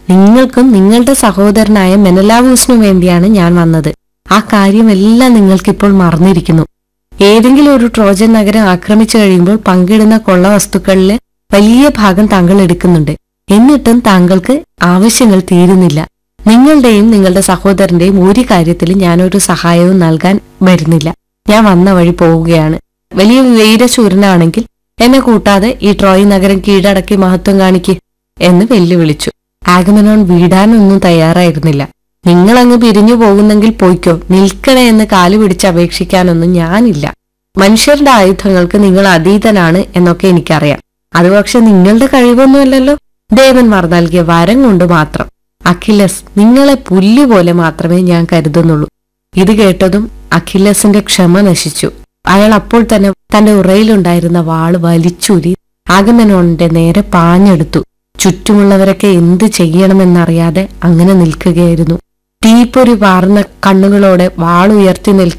നിങ്ങൾക്കും നിങ്ങളുടെ സഹോദരനായ മെനലാവൂസിനു വേണ്ടിയാണ് ഞാൻ വന്നത് ആ കാര്യമെല്ലാം നിങ്ങൾക്കിപ്പോൾ മറന്നിരിക്കുന്നു ഏതെങ്കിലും ഒരു ട്രോജൻ നഗരം ആക്രമിച്ചു കഴിയുമ്പോൾ പങ്കിടുന്ന കൊള്ള വസ്തുക്കളിലെ വലിയ ഭാഗം താങ്കൾ എടുക്കുന്നുണ്ട് എന്നിട്ടും താങ്കൾക്ക് ആവശ്യങ്ങൾ തീരുന്നില്ല നിങ്ങളുടെയും നിങ്ങളുടെ സഹോദരന്റെയും ഒരു കാര്യത്തിലും ഞാനൊരു സഹായവും നൽകാൻ വരുന്നില്ല ഞാൻ വന്ന വഴി പോവുകയാണ് വലിയ വീരശൂരനാണെങ്കിൽ എന്നെ കൂട്ടാതെ ഈ ട്രോയ് നഗരം കീഴടക്കി മഹത്വം കാണിക്ക് എന്ന് വെല്ലുവിളിച്ചു ആഗമനോൺ വീടാനൊന്നും തയ്യാറായിരുന്നില്ല നിങ്ങളങ്ങ് പിരിഞ്ഞു പോകുന്നെങ്കിൽ പോയിക്കോ നിൽക്കണേ എന്ന് കാലു പിടിച്ച് അപേക്ഷിക്കാനൊന്നും ഞാനില്ല മനുഷ്യരുടെ ആയുധങ്ങൾക്ക് നിങ്ങൾ അതീതനാണ് എന്നൊക്കെ എനിക്കറിയാം അത് പക്ഷെ നിങ്ങളുടെ കഴിവൊന്നുമല്ലല്ലോ ദേവന്മാർ നൽകിയ വരം കൊണ്ട് മാത്രം അഖിലസ് നിങ്ങളെ പുല്ലുപോലെ മാത്രമേ ഞാൻ കരുതുന്നുള്ളൂ ഇത് കേട്ടതും അഖിലസിന്റെ ക്ഷമ നശിച്ചു അയാൾ അപ്പോൾ തന്നെ തന്റെ ഉറയിലുണ്ടായിരുന്ന വാള് വലിച്ചൂരി ആഗമനോണിന്റെ നേരെ പാഞ്ഞെടുത്തു ചുറ്റുമുള്ളവരൊക്കെ എന്ത് ചെയ്യണമെന്നറിയാതെ അങ്ങനെ നിൽക്കുകയായിരുന്നു തീപ്പൊരി വാർന്ന കണ്ണുകളോടെ വാളുയർത്തി നിൽക്കുന്ന